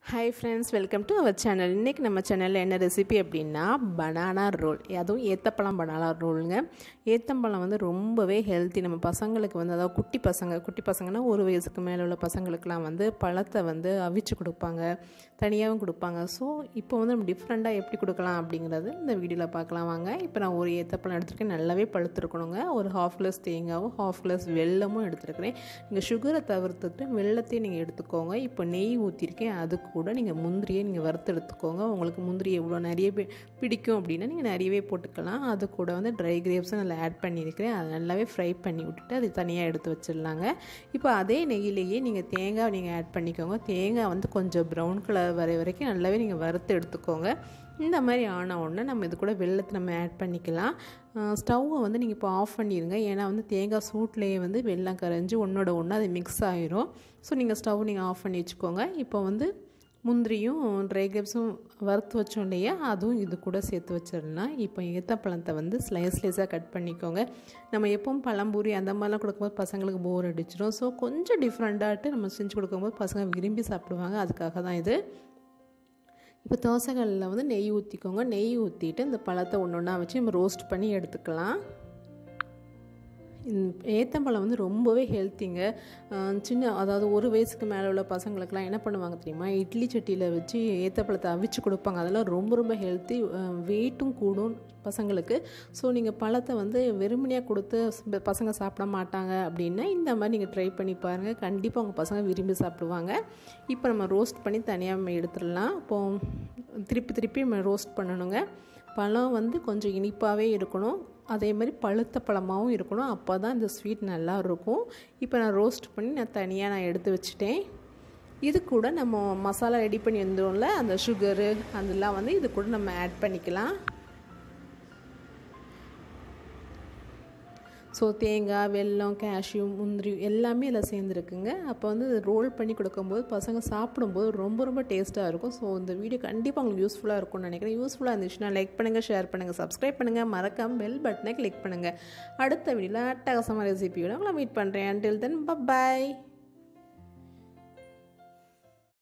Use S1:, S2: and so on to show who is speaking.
S1: hi friends welcome to our channel இன்றைக்கி நம்ம சேனலில் என்ன ரெசிபி அப்படின்னா பனானா ரோல் அதுவும் ஏத்தப்பழம் பனானா ரோலுங்க ஏத்தம்பழம் வந்து ரொம்பவே ஹெல்த்தி நம்ம பசங்களுக்கு வந்து அதாவது குட்டி பசங்க குட்டி பசங்கன்னா ஒரு வயசுக்கு மேலே உள்ள பசங்களுக்கெலாம் வந்து பழத்தை வந்து அவிச்சு கொடுப்பாங்க தனியாகவும் கொடுப்பாங்க ஸோ இப்போ வந்து நம்ம டிஃப்ரெண்ட்டாக எப்படி கொடுக்கலாம் அப்படிங்கிறது இந்த வீடியோவில் பார்க்கலாம் வாங்க இப்போ நான் ஒரு ஏத்தப்பழம் எடுத்துருக்கேன் நல்லாவே பழுத்துருக்கணுங்க ஒரு ஹாஃப் கிளாஸ் தேங்காவும் ஹாஃப் கிளாஸ் வெல்லமும் எடுத்துருக்கிறேன் நீங்கள் சுகரை தவிர்த்துட்டு வெள்ளத்தையும் நீங்கள் எடுத்துக்கோங்க இப்போ நெய் ஊற்றிருக்கேன் அது கூட நீங்கள் முந்திரியை நீங்கள் வறுத்து எடுத்துக்கோங்க உங்களுக்கு முந்திரி எவ்வளோ நிறைய பி- பிடிக்கும் அப்படின்னா நீங்கள் நிறையவே போட்டுக்கலாம் அது கூட வந்து ட்ரை கிரேப்ஸும் நல்லா ஆட் பண்ணியிருக்கிறேன் அதை நல்லாவே ஃப்ரை பண்ணி விட்டுட்டு அது தனியாக எடுத்து வச்சிடலாங்க இப்போ அதே நெய்யிலேயே நீங்கள் தேங்காய் நீங்கள் ஆட் பண்ணிக்கோங்க தேங்காய் வந்து கொஞ்சம் ப்ரௌன் கலர் வர வரைக்கும் நல்லாவே நீங்கள் வறுத்து எடுத்துக்கோங்க இந்த மாதிரி ஆன உடனே நம்ம இது கூட வெள்ளத்தை நம்ம ஆட் பண்ணிக்கலாம் ஸ்டவ்வை வந்து நீங்கள் இப்போ ஆஃப் பண்ணிடுங்க ஏன்னா வந்து தேங்காய் சூட்லேயே வந்து வெள்ளம் கரைஞ்சி ஒன்றோட ஒன்று அது மிக்ஸ் ஆயிரும் ஸோ நீங்கள் ஸ்டவ் நீங்கள் ஆஃப் பண்ணி வச்சுக்கோங்க இப்போ வந்து முந்திரியும் ட்ரை கிரேப்ஸும் வறுத்து வச்சோம் இல்லையா அதுவும் இது கூட சேர்த்து வச்சிடலாம் இப்போ ஏத்தப்பழத்தை வந்து ஸ்லைஸ் ஸ்லைஸாக கட் பண்ணிக்கோங்க நம்ம எப்பவும் பழம்பூரி அந்த மாதிரிலாம் கொடுக்கும்போது பசங்களுக்கு போர் அடிச்சிடும் ஸோ கொஞ்சம் டிஃப்ரெண்ட்டாகிட்டு நம்ம செஞ்சு கொடுக்கும்போது பசங்க விரும்பி சாப்பிடுவாங்க அதுக்காக தான் இது இப்போ தோசைகளில் வந்து நெய் ஊற்றிக்கோங்க நெய் ஊற்றிட்டு இந்த பழத்தை ஒன்று ஒன்றா வச்சு நம்ம ரோஸ்ட் பண்ணி எடுத்துக்கலாம் ஏத்தம்பழம் வந்து ரொம்பவே ஹெல்த்திங்க அஹ் சின்ன அதாவது ஒரு வயசுக்கு மேலே உள்ள பசங்களுக்கெல்லாம் என்ன பண்ணுவாங்க தெரியுமா இட்லி சட்டியில் வச்சு ஏத்தப்பழத்தை அவிச்சு கொடுப்பாங்க அதெல்லாம் ரொம்ப ரொம்ப ஹெல்த்தி வெயிட்டும் கூடும் பசங்களுக்கு ஸோ நீங்கள் பழத்தை வந்து வெறுமனையாக கொடுத்து ச- பசங்க சாப்பிட மாட்டாங்க அப்படின்னா இந்த மாதிரி நீங்கள் ட்ரை பண்ணி பாருங்கள் கண்டிப்பாக உங்கள் பசங்க விரும்பி சாப்பிடுவாங்க இப்போ நம்ம ரோஸ்ட் பண்ணி தனியாக நம்ம எடுத்துடலாம் இப்போ திருப்பி திருப்பி நம்ம ரோஸ்ட் பண்ணணுங்க பழம் வந்து கொஞ்சம் இனிப்பாகவே இருக்கணும் அதே மாதிரி பழுத்த பழமாகவும் இருக்கணும் அப்போ தான் இந்த ஸ்வீட் நல்லா இருக்கும் இப்போ நான் ரோஸ்ட் பண்ணி நான் தனியாக நான் எடுத்து வச்சுட்டேன் இது கூட நம்ம மசாலா ரெடி பண்ணி வந்துடும்ல அந்த சுகரு அதெல்லாம் வந்து இது கூட நம்ம ஆட் பண்ணிக்கலாம் ஸோ தேங்காய் வெல்லம் கேஷ்யூ முந்திரி எல்லாமே இதில் சேர்ந்துருக்குங்க அப்போ வந்து ரோல் பண்ணி கொடுக்கும்போது பசங்க சாப்பிடும்போது ரொம்ப ரொம்ப டேஸ்ட்டாக இருக்கும் ஸோ இந்த வீடியோ கண்டிப்பாக உங்களுக்கு யூஸ்ஃபுல்லாக இருக்கும்னு நினைக்கிறேன் யூஸ்ஃபுல்லாக இருந்துச்சுன்னா லைக் பண்ணுங்கள் ஷேர் பண்ணுங்கள் சப்ஸ்கிரைப் பண்ணுங்கள் மறக்காம பெல் பட்டனை கிளிக் பண்ணுங்கள் அடுத்த வீடியோவில் அட்டகாசமாக ரெசிபியோட உங்களை மீட் பண்ணுறேன் until then bye bye